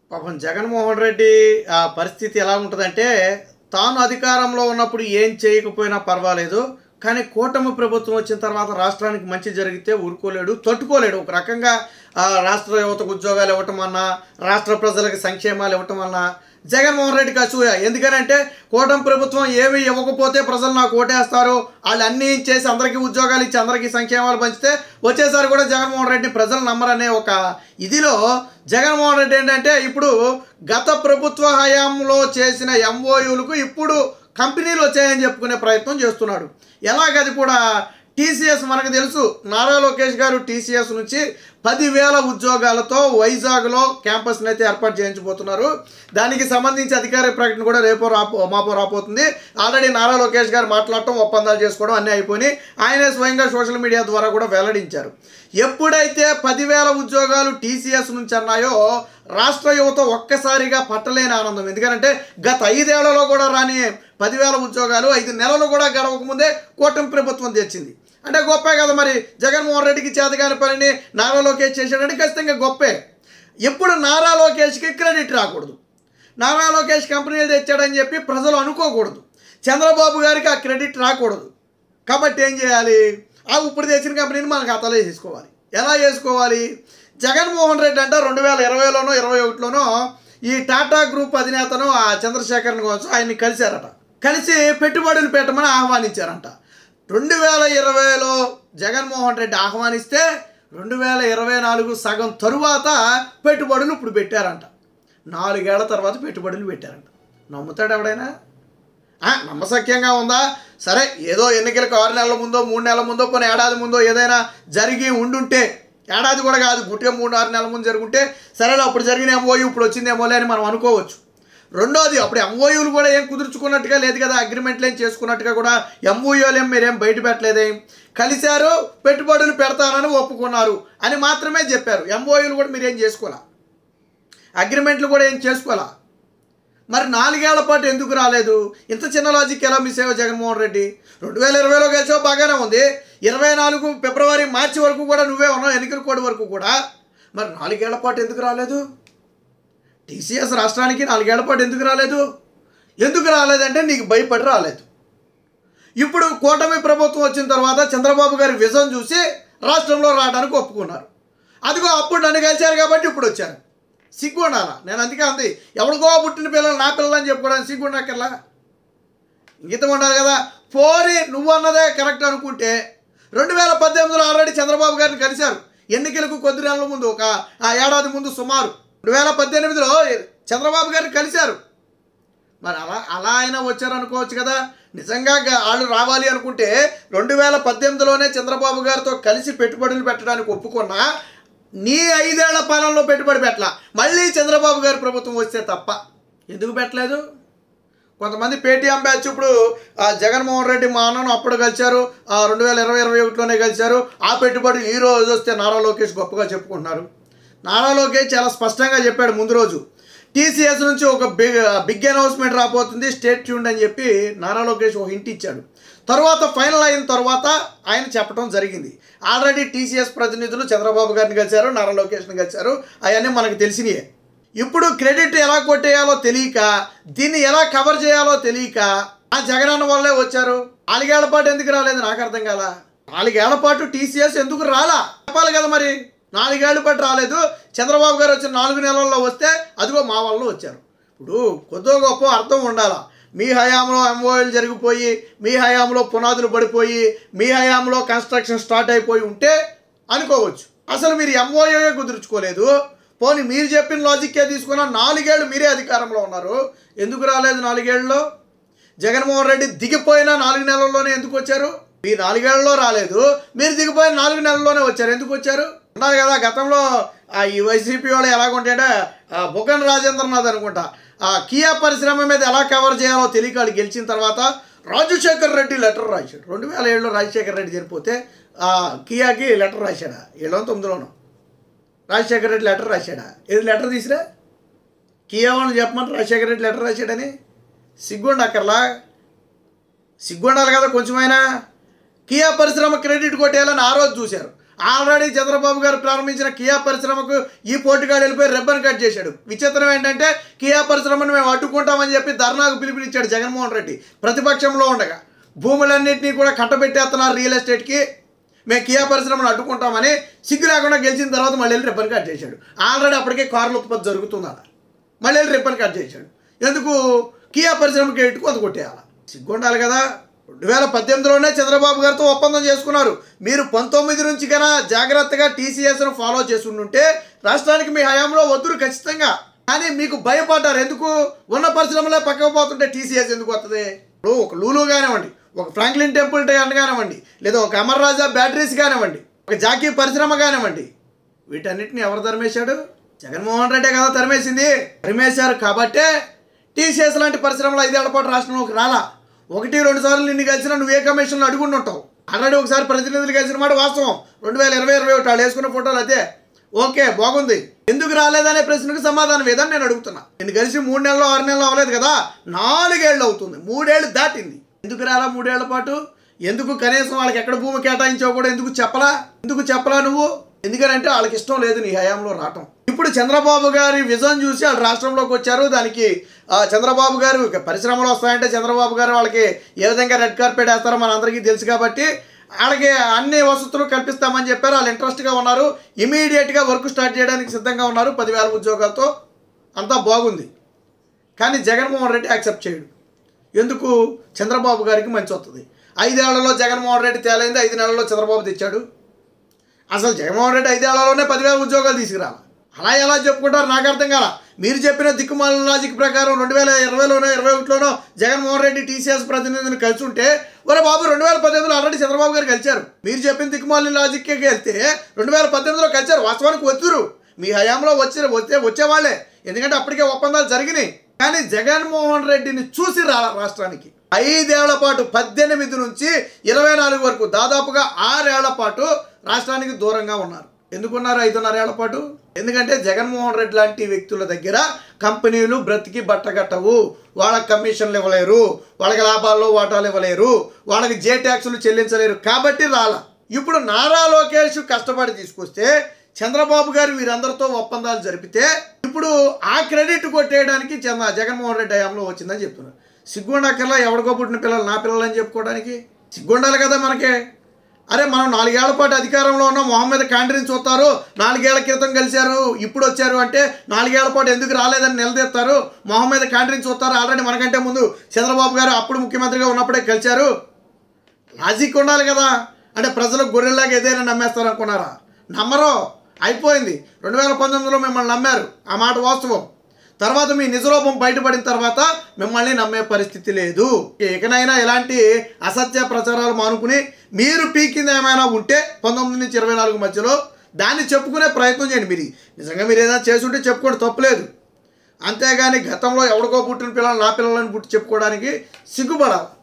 పాపం జగన్మోహన్ రెడ్డి ఆ పరిస్థితి ఎలా ఉంటుందంటే తాను అధికారంలో ఉన్నప్పుడు ఏం చేయకపోయినా పర్వాలేదు కానీ కూటమి ప్రభుత్వం వచ్చిన తర్వాత రాష్ట్రానికి మంచి జరిగితే ఊరుకోలేడు తట్టుకోలేడు ఒక రకంగా ఆ, రాష్ట్ర యువతకు ఉద్యోగాలు ఇవ్వటం అన్నా రాష్ట్ర ప్రజలకు సంక్షేమాలు ఇవ్వటం అన్నా జగన్మోహన్ రెడ్డికి అసూయ ఎందుకనంటే కూటమి ప్రభుత్వం ఏమి ఇవ్వకపోతే ప్రజలు నాకు ఓటేస్తారు వాళ్ళు అన్నీ చేసి అందరికీ ఉద్యోగాలు ఇచ్చి అందరికీ సంక్షేమాలు పంచితే వచ్చేసారి కూడా జగన్మోహన్ రెడ్డి ప్రజలు నమ్మరనే ఒక ఇదిలో జగన్మోహన్ రెడ్డి ఏంటంటే ఇప్పుడు గత ప్రభుత్వ హయాంలో చేసిన ఎంఓయూలకు ఇప్పుడు కంపెనీలు వచ్చాయని చెప్పుకునే ప్రయత్నం చేస్తున్నాడు ఎలాగది కూడా టీసీఎస్ మనకు తెలుసు నారా లోకేష్ గారు టీసీఎస్ నుంచి పదివేల ఉద్యోగాలతో వైజాగ్లో క్యాంపస్ని అయితే ఏర్పాటు చేయించబోతున్నారు దానికి సంబంధించి అధికారిక ప్రకటన కూడా రేపో రాపో మాపో రాబోతుంది ఆల్రెడీ నారా లోకేష్ గారు మాట్లాడటం ఒప్పందాలు చేసుకోవడం అన్నీ అయిపోయి ఆయనే స్వయంగా సోషల్ మీడియా ద్వారా కూడా వెల్లడించారు ఎప్పుడైతే పదివేల ఉద్యోగాలు టీసీఎస్ నుంచి అన్నాయో రాష్ట్ర యువత ఒక్కసారిగా పట్టలేని ఆనందం ఎందుకంటే గత ఐదేళ్లలో కూడా రాని పదివేల ఉద్యోగాలు ఐదు నెలలు కూడా గడవక ముందే కూటమి ప్రభుత్వం తెచ్చింది అంటే గొప్పే కదా మరి జగన్మోహన్ రెడ్డికి చేతగాని పనిని నారా లోకేష్ చేశాడంటే ఖచ్చితంగా గొప్పే ఎప్పుడు నారా లోకేష్కి క్రెడిట్ రాకూడదు నారా లోకేష్ కంపెనీలు తెచ్చాడని చెప్పి ప్రజలు అనుకోకూడదు చంద్రబాబు గారికి ఆ క్రెడిట్ రాకూడదు కాబట్టి ఏం చేయాలి ఆ ఇప్పుడు తెచ్చిన కంపెనీని మన ఖాతాలో వేసుకోవాలి ఎలా వేసుకోవాలి జగన్మోహన్ రెడ్డి అంటే రెండు వేల ఇరవైలోనో ఇరవై ఒకటిలోనో ఈ టాటా గ్రూప్ అధినేతను ఆ చంద్రశేఖరన్ కావచ్చు ఆయన్ని కలిశారట కలిసి పెట్టుబడులు పెట్టమని ఆహ్వానించారంట రెండు వేల ఇరవైలో జగన్మోహన్ రెడ్డి ఆహ్వానిస్తే రెండు వేల ఇరవై నాలుగు సగం తరువాత పెట్టుబడులు ఇప్పుడు పెట్టారంట నాలుగేళ్ల తర్వాత పెట్టుబడులు పెట్టారంట నమ్ముతాడు ఎవడైనా ఆ, నమ్మశక్యంగా ఉందా సరే ఏదో ఎన్నికలకు ఆరు నెలల ముందో మూడు నెలల ముందో కొన్ని ఏడాది ముందో ఏదైనా జరిగి ఉండుంటే ఏడాది కూడా కాదు గుట్టిగా మూడు ఆరు నెలల ముందు జరుగుంటే సరే అప్పుడు జరిగిన ఎంఓయూ ఇప్పుడు వచ్చిందేమోలే అని మనం అనుకోవచ్చు రెండోది అప్పుడు ఎంఓయూలు కూడా ఏం కుదుర్చుకున్నట్టుగా లేదు కదా అగ్రిమెంట్లు ఏం చేసుకున్నట్టుగా కూడా ఎంఓయూలు ఏం మీరేం బయట పెట్టలేదేం కలిశారు పెట్టుబడులు పెడతానని ఒప్పుకున్నారు అని మాత్రమే చెప్పారు ఎంఓయూలు కూడా మీరేం చేసుకోవాలా అగ్రిమెంట్లు కూడా ఏం చేసుకోవాలా మరి నాలుగేళ్ల పాటు ఎందుకు రాలేదు ఇంత చిన్న లాజిక్ ఎలా మిస్ అయ్యావు జగన్మోహన్ రెడ్డి రెండు వేల ఇరవైలో గెలిచావు బాగానే ఉంది ఇరవై నాలుగు ఫిబ్రవరి మార్చి వరకు కూడా నువ్వే ఉన్నావు ఎన్నికల కోడ్ వరకు కూడా మరి నాలుగేళ్ల పాటు ఎందుకు రాలేదు టీసీఎస్ రాష్ట్రానికి నాలుగేళ్ల పాటు ఎందుకు రాలేదు ఎందుకు రాలేదంటే నీకు భయపడి రాలేదు ఇప్పుడు కూటమి ప్రభుత్వం వచ్చిన తర్వాత చంద్రబాబు గారి విజన్ చూసి రాష్ట్రంలో రావడానికి ఒప్పుకున్నారు అదిగో అప్పుడు నన్ను కలిశారు కాబట్టి ఇప్పుడు వచ్చారు సిగ్గు ఉండాలా నేను అందుకే అంది ఎవరికో పుట్టిన పిల్లలు నా పిల్లలు అని చెప్పుకోవడానికి సిగ్గు ఉండక్కర్లా గీతం ఉండాలి కదా పోరి నువ్వు అన్నదే కరెక్ట్ అనుకుంటే రెండు వేల పద్దెనిమిదిలో ఆల్రెడీ చంద్రబాబు గారిని కలిశారు ఎన్నికలకు కొద్ది నెలల ముందు ఒక ఆ ఏడాది ముందు సుమారు రెండు వేల పద్దెనిమిదిలో చంద్రబాబు గారిని కలిశారు మరి అలా అలా అయినా వచ్చారు అనుకోవచ్చు కదా నిజంగా గ- వాళ్ళు రావాలి అనుకుంటే రెండు వేల పద్దెనిమిదిలోనే చంద్రబాబు గారితో కలిసి పెట్టుబడులు పెట్టడానికి ఒప్పుకున్నా నీ ఐదేళ్ల పాలనలో పెట్టుబడి పెట్టలా మళ్ళీ చంద్రబాబు గారి ప్రభుత్వం వస్తే తప్ప ఎందుకు పెట్టలేదు కొంతమంది పేటీఎం బ్యాచ్ ఇప్పుడు ఆ, జగన్మోహన్ రెడ్డి మా అన్నను అప్పుడు కలిశారు ఆ, రెండు వేల ఇరవై ఇరవై ఒకటిలోనే కలిశారు ఆ పెట్టుబడి ఈ రోజు వస్తే నారా లోకేష్ గొప్పగా చెప్పుకుంటున్నారు నారా లోకేష్ చాలా స్పష్టంగా చెప్పాడు ముందు రోజు టీసీఎస్ నుంచి ఒక బిగ్ బిగ్ అనౌన్స్మెంట్ రాబోతుంది స్టేట్ ట్యూన్ అని చెప్పి నారా లోకేష్ ఒక హింట్ ఇచ్చాడు తర్వాత ఫైనల్ అయిన తర్వాత ఆయన చెప్పడం జరిగింది ఆల్రెడీ టీసీఎస్ ప్రతినిధులు చంద్రబాబు గారిని కలిశారు నారా లోకేష్ని కలిశారు అవన్నీ మనకు తెలిసినయే ఇప్పుడు క్రెడిట్ ఎలా కొట్టేయాలో తెలియక దీన్ని ఎలా కవర్ చేయాలో తెలియక ఆ జగనన్న వల్లే వచ్చారు నాలుగేళ్ల పాటు ఎందుకు రాలేదు నాకు అర్థం కాల నాలుగేళ్ల పాటు టీసీఎస్ ఎందుకు రాలా చెప్పాలి కదా మరి నాలుగేళ్ల పాటు రాలేదు చంద్రబాబు గారు వచ్చిన నాలుగు నెలల్లో వస్తే అదిగో మా వాళ్ళు వచ్చారు ఇప్పుడు కొద్దో గొప్ప అర్థం ఉండాలా మీ హయాంలో ఎంఓఎల్ జరిగిపోయి మీ హయాంలో పునాదులు పడిపోయి మీ హయాంలో కన్స్ట్రక్షన్ స్టార్ట్ అయిపోయి ఉంటే అనుకోవచ్చు అసలు మీరు ఎంఓఏ కుదుర్చుకోలేదు పోనీ మీరు చెప్పిన లాజిక్కే తీసుకున్న నాలుగేళ్ళు మీరే అధికారంలో ఉన్నారు ఎందుకు రాలేదు నాలుగేళ్లలో జగన్మోహన్ రెడ్డి దిగిపోయిన నాలుగు నెలల్లోనే ఎందుకు వచ్చారు మీ నాలుగేళ్లలో రాలేదు మీరు దిగిపోయిన నాలుగు నెలల్లోనే వచ్చారు ఎందుకు వచ్చారు అన్నారు కదా గతంలో ఆ ఈ వైసీపీ వాళ్ళు ఎలాగుంటాయంటే ఆ బుగ్గన రాజేంద్రనాథ్ అనుకుంటా ఆ కియా పరిశ్రమ మీద ఎలా కవర్ చేయాలో తెలియక వాళ్ళు గెలిచిన తర్వాత రాజశేఖర్ రెడ్డి లెటర్ రాశాడు రెండు వేల ఏడులో రాజశేఖర్ రెడ్డి చనిపోతే ఆ కియాకి లెటర్ రాశాడా ఏడో తొమ్మిదిలోనూ రాజశేఖర్ రెడ్డి లెటర్ రాశాడా ఏది లెటర్ తీసిరా కియా వాళ్ళని చెప్పమని రాజశేఖర్ రెడ్డి లెటర్ రాశాడని సిగ్గుండి అక్కర్లా సిగ్గుండాలి కదా కొంచెమైనా కియా పరిశ్రమ క్రెడిట్ కొట్టేయాలని ఆ రోజు చూశారు ఆల్రెడీ చంద్రబాబు గారు ప్రారంభించిన కియా పరిశ్రమకు ఈ పోటీగాడు వెళ్ళిపోయి రెబ్బన్ కట్ చేశాడు విచిత్రం ఏంటంటే కియా పరిశ్రమను మేము అడ్డుకుంటామని చెప్పి ధర్నాకు పిలుపునిచ్చాడు జగన్మోహన్ రెడ్డి ప్రతిపక్షంలో ఉండగా భూములన్నింటినీ కూడా కట్టబెట్టేస్తున్నారు రియల్ ఎస్టేట్కి మేము కియా పరిశ్రమను అడ్డుకుంటామని సిగ్గు లేకుండా గెలిచిన తర్వాత మళ్ళీ వెళ్ళి రిబ్బన్ కట్ చేశాడు ఆల్రెడీ అప్పటికే కార్ల ఉత్పత్తి జరుగుతుందట మళ్ళీ వెళ్ళి రిబ్బన్ కట్ చేశాడు ఎందుకు కియా పరిశ్రమకి ఎట్టు కొంత కొట్టేయాలి సిగ్గు ఉండాలి కదా రెండు వేల పద్దెనిమిదిలోనే చంద్రబాబు గారితో ఒప్పందం చేసుకున్నారు మీరు పంతొమ్మిది నుంచి కన్నా జాగ్రత్తగా టీసీఎస్ను ఫాలో చేసుకుంటుంటే రాష్ట్రానికి మీ హయాంలో వద్దురు ఖచ్చితంగా కానీ మీకు భయపడ్డారు ఎందుకు ఉన్న పరిశ్రమలే పక్కకు పోతుంటే టీసీఎస్ ఎందుకు వస్తుంది ఇప్పుడు ఒక లూలు కానివ్వండి ఒక ఫ్రాంక్లిన్ టెంపుల్ టైన్ కానివ్వండి లేదా ఒక అమర్ రాజా బ్యాటరీస్ కానివ్వండి ఒక జాకీ పరిశ్రమ కానివ్వండి వీటన్నిటిని ఎవరు తరిమేశాడు జగన్మోహన్ రెడ్డే కదా తరిమేసింది తరిమేశారు కాబట్టే టీసీఎస్ లాంటి పరిశ్రమలు ఐదేళ్ల పాటు రాష్ట్రంలోకి రాలా ఒకటి రెండు సార్లు నిన్ను కలిసిన నువ్వు ఏ కమిషన్లో అడుగుండి ఉంటావు ఆల్రెడీ ఒకసారి ప్రతినిధులు కలిసిన మాట వాస్తవం రెండు వేల ఇరవై ఇరవై ఒకటి వాళ్ళు వేసుకున్న ఫోటోలు అదే ఓకే బాగుంది ఎందుకు రాలేదనే ప్రశ్నకు సమాధానం ఏదని నేను అడుగుతున్నా నేను కలిసి మూడు నెలలు ఆరు నెలలు అవ్వలేదు కదా నాలుగేళ్ళు అవుతుంది మూడేళ్ళు దాటింది ఎందుకు రాలా మూడేళ్ల పాటు ఎందుకు కనీసం వాళ్ళకి ఎక్కడ భూమి కేటాయించావు కూడా ఎందుకు చెప్పలా ఎందుకు చెప్పలా నువ్వు ఎందుకనంటే వాళ్ళకి ఇష్టం లేదు నీ హయాంలో రావటం ఇప్పుడు చంద్రబాబు గారి విజన్ చూసి వాళ్ళు రాష్ట్రంలోకి వచ్చారు దానికి ఆ, చంద్రబాబు గారు ఇక పరిశ్రమలు వస్తాయంటే చంద్రబాబు గారు వాళ్ళకి ఏ విధంగా రెడ్ కార్పెట్ వేస్తారో మన అందరికీ తెలుసు కాబట్టి వాళ్ళకి అన్ని వసతులు కల్పిస్తామని చెప్పారు వాళ్ళు ఇంట్రెస్ట్గా ఉన్నారు ఇమీడియట్గా వర్క్ స్టార్ట్ చేయడానికి సిద్ధంగా ఉన్నారు పదివేల ఉద్యోగాలతో అంతా బాగుంది కానీ జగన్మోహన్ రెడ్డి యాక్సెప్ట్ చేయడు ఎందుకు చంద్రబాబు గారికి మంచి వస్తుంది ఐదేళ్లలో జగన్మోహన్ రెడ్డి తేలైంది ఐదు నెలల్లో చంద్రబాబు తెచ్చాడు అసలు జగన్మోహన్ రెడ్డి ఐదేళ్లలోనే పదివేల ఉద్యోగాలు తీసుకురావాలి అలా ఎలా చెప్పుకుంటారు నాకు అర్థం కాల మీరు చెప్పిన దిక్కుమాలిన లాజిక్ ప్రకారం రెండు వేల ఇరవైలోనో ఇరవై ఒకటిలోనో జగన్మోహన్ రెడ్డి టీసీఎస్ ప్రతినిధిని కలిసి ఉంటే ఒరే బాబు రెండు వేల పద్దెనిమిదిలో ఆల్రెడీ చంద్రబాబు గారు కలిశారు మీరు చెప్పిన దిక్కుమాలిన లాజిక్కి వెళ్తే రెండు వేల పద్దెనిమిదిలో కలిశారు వాస్తవానికి వచ్చురు మీ హయాంలో వచ్చి వచ్చే వచ్చేవాళ్ళే ఎందుకంటే అప్పటికే ఒప్పందాలు జరిగినాయి కానీ జగన్మోహన్ రెడ్డిని చూసి రా రాష్ట్రానికి ఐదేళ్ల పాటు పద్దెనిమిది నుంచి ఇరవై నాలుగు వరకు దాదాపుగా ఆరేళ్ల పాటు రాష్ట్రానికి దూరంగా ఉన్నారు ఎందుకున్నారు ఐదున్నరేళ్ల పాటు ఎందుకంటే జగన్మోహన్ రెడ్డి లాంటి వ్యక్తుల దగ్గర కంపెనీలు బ్రతికి బట్టగట్టవు వాళ్ళకి కమిషన్లు ఇవ్వలేరు వాళ్ళకి లాభాల్లో వాటాలు ఇవ్వలేరు వాళ్ళకి జే ట్యాక్సులు చెల్లించలేరు కాబట్టి రాల ఇప్పుడు నారా లోకేష్ కష్టపడి తీసుకొస్తే చంద్రబాబు గారు వీరందరితో ఒప్పందాలు జరిపితే ఇప్పుడు ఆ క్రెడిట్ కొట్టేయడానికి చంద్ర జగన్మోహన్ రెడ్డి హయాంలో వచ్చిందని చెప్తున్నారు సిగ్గుండకల్లా ఎవడికో పుట్టిన పిల్లలు నా పిల్లలు అని చెప్పుకోవడానికి సిగ్గుండాలి కదా మనకే అరే మనం నాలుగేళ్ల పాటు అధికారంలో ఉన్న మొహమ్మద్ కాండ్రిని చూస్తారు నాలుగేళ్ల క్రితం కలిశారు ఇప్పుడు వచ్చారు అంటే నాలుగేళ్ల పాటు ఎందుకు రాలేదని నిలదీస్తారు మొహమ్మద్ కాండ్రిని చూస్తారు ఆల్రెడీ మనకంటే ముందు చంద్రబాబు గారు అప్పుడు ముఖ్యమంత్రిగా ఉన్నప్పుడే కలిశారు లాజిక్ ఉండాలి కదా అంటే ప్రజలు గొర్రెల్లాగా ఏదైనా నమ్మేస్తారు అనుకున్నారా నమ్మరు అయిపోయింది రెండు వేల పంతొమ్మిదిలో మిమ్మల్ని నమ్మారు ఆ మాట వాస్తవం తర్వాత మీ నిజరూపం బయటపడిన తర్వాత మిమ్మల్ని నమ్మే పరిస్థితి లేదు ఇకనైనా ఇలాంటి అసత్య ప్రచారాలు మానుకుని మీరు పీకింది ఏమైనా ఉంటే పంతొమ్మిది నుంచి ఇరవై నాలుగు మధ్యలో దాన్ని చెప్పుకునే ప్రయత్నం చేయండి మీరు నిజంగా మీరు ఏదైనా చేసుంటే చెప్పుకోండి తప్పులేదు అంతేగాని గతంలో ఎవడికో పుట్టిన పిల్లలు నా పిల్లలని పుట్టి చెప్పుకోవడానికి సిగ్గుపడాలి